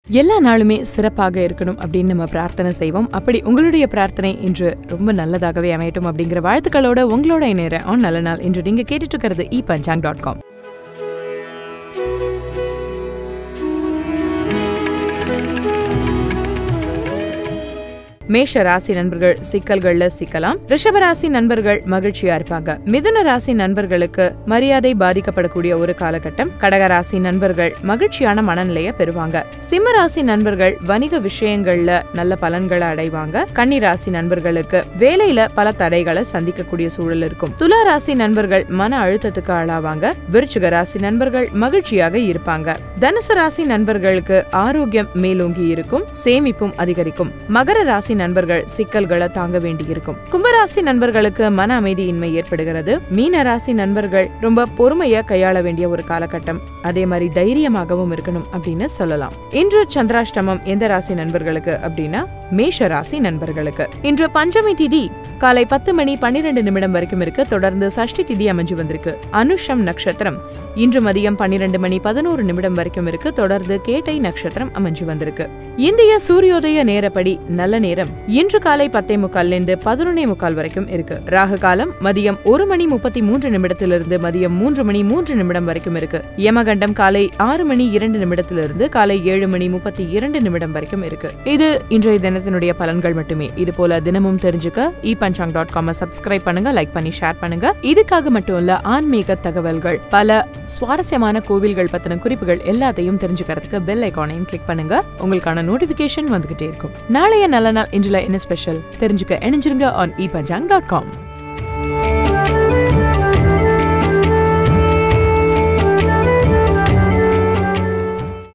எல்லா நாளுமே சிறப்பாக இருக்கணும் அப்படின்னு நம்ம பிரார்த்தனை செய்வோம் அப்படி உங்களுடைய பிரார்த்தனை இன்று ரொம்ப நல்லதாகவே அமையட்டும் அப்படிங்கிற வாழ்த்துக்களோட உங்களோட இணையற ஆன் நல்ல நாள் இன்று நீங்க கேட்டுட்டு இருக்கிறது இ பஞ்சாங் டாட் காம் மேஷ ராசி நண்பர்கள் சிக்கல்கள்ல சிக்கலாம் ரிஷப ராசி நண்பர்கள் மகிழ்ச்சியா இருப்பாங்க மிதுன ராசி நண்பர்களுக்கு மரியாதை பாதிக்கப்படக்கூடிய ஒரு காலகட்டம் கடக ராசி நண்பர்கள் மகிழ்ச்சியான மனநிலைய பெறுவாங்க சிம்ம ராசி நண்பர்கள் வணிக விஷயங்கள்ல நல்ல பலன்களை அடைவாங்க கன்னி ராசி நண்பர்களுக்கு வேலையில பல தடைகளை சந்திக்கக்கூடிய சூழல் இருக்கும் துலா ராசி நண்பர்கள் மன அழுத்தத்துக்கு ஆளாவாங்க விருச்சிக ராசி நண்பர்கள் மகிழ்ச்சியாக இருப்பாங்க தனுசு ராசி நண்பர்களுக்கு ஆரோக்கியம் மேலோங்கி இருக்கும் சேமிப்பும் அதிகரிக்கும் மகர ராசி நண்பர்கள் சிக்கல்களை தாங்க வேண்டியிருக்கும் கும்பராசி நண்பர்களுக்கு மன அமைதியின்மை ஏற்படுகிறது மீன ராசி நண்பர்கள் ரொம்ப பொறுமையா கையாள வேண்டிய ஒரு காலகட்டம் அதே மாதிரி தைரியமாகவும் இருக்கணும் அப்படின்னு சொல்லலாம் இன்று சந்திராஷ்டமம் எந்த ராசி நண்பர்களுக்கு அப்படின்னா மேஷ ராசி நண்பர்களுக்கு இன்று பஞ்சமி திதி காலை பத்து மணி பன்னிரெண்டு நிமிடம் வரைக்கும் இருக்கு தொடர்ந்து சஷ்டி திதி அமைஞ்சு வந்திருக்கு அனுஷம் நட்சத்திரம் இன்று மதியம் பன்னிரெண்டு மணி பதினோரு நிமிடம் வரைக்கும் இருக்கு தொடர்ந்து கேட்டை நட்சத்திரம் அமைஞ்சு வந்திருக்கு இந்திய சூரியோதய நேரப்படி நல்ல நேரம் இன்று காலை பத்தே முக்கால்லேருந்து பதினொன்னே முக்கால் வரைக்கும் இருக்கு ராகு காலம் மதியம் ஒரு மணி முப்பத்தி மூன்று நிமிடத்திலிருந்து மதியம் மூன்று மணி மூன்று நிமிடம் வரைக்கும் இருக்கு யமகண்டம் காலை ஆறு மணி இரண்டு நிமிடத்திலிருந்து காலை ஏழு மணி முப்பத்தி இரண்டு நிமிடம் வரைக்கும் இருக்கு இது இன்றைய தினத்தினுடைய பலன்கள் மட்டுமே இது போல தினமும் தெரிஞ்சுக்க e Panchang dot com subscribe பண்ணுங்க லைக் பண்ணி ஷேர் பண்ணுங்க இதுக்காக மட்டும் இல்ல ஆன்மீக தகவல்கள் பல சுவாரஸ்யமான கோவில்கள் பத்தின குறிப்புகள் எல்லாத்தையும் தெரிஞ்சுக்கிறதுக்கு பெல் ஐக்கானையும் கிளிக் பண்ணுங்க உங்களுக்கான நோட்டிபிகேஷன் வந்துகிட்டே இருக்கும் நாளைய நல்ல நாள் இன்றுல என்ன ஸ்பெஷல் தெரிஞ்சுக்க இணைஞ்சிருங்க on e Panchang dot com